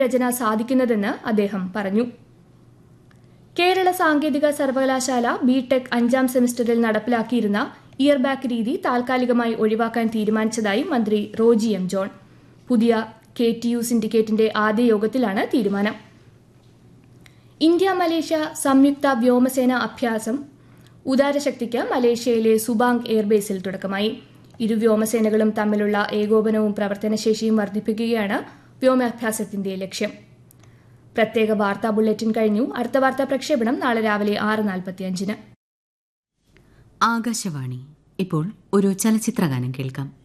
രചന സാധിക്കുന്നതെന്ന് അദ്ദേഹം പറഞ്ഞു കേരള സാങ്കേതിക സർവകലാശാല ബിടെക് അഞ്ചാം സെമസ്റ്ററിൽ നടപ്പിലാക്കിയിരുന്ന ഇയർ ബാക്ക് രീതി താൽക്കാലികമായി ഒഴിവാക്കാൻ തീരുമാനിച്ചതായി മന്ത്രി റോജി എം ജോൺ പുതിയ കെ ടി യു സിൻഡിക്കേറ്റിന്റെ ആദ്യ യോഗത്തിലാണ് തീരുമാനം ഇന്ത്യ മലേഷ്യ സംയുക്ത വ്യോമസേന അഭ്യാസം ഉദാരശക്തിക്ക് മലേഷ്യയിലെ സുബാങ് എയർബേസിൽ തുടക്കമായി ഇരു വ്യോമസേനകളും തമ്മിലുള്ള ഏകോപനവും പ്രവർത്തനശേഷിയും വർദ്ധിപ്പിക്കുകയാണ് വ്യോമാഭ്യാസത്തിന്റെ ലക്ഷ്യം പ്രത്യേക വാർത്താ ബുള്ളറ്റിൻ കഴിഞ്ഞു അടുത്ത വാർത്താ പ്രക്ഷേപണം നാളെ രാവിലെ ആറ് നാൽപ്പത്തിയഞ്ചിന് ആകാശവാണി ഇപ്പോൾ ഒരു ചലച്ചിത്രഗാനം കേൾക്കാം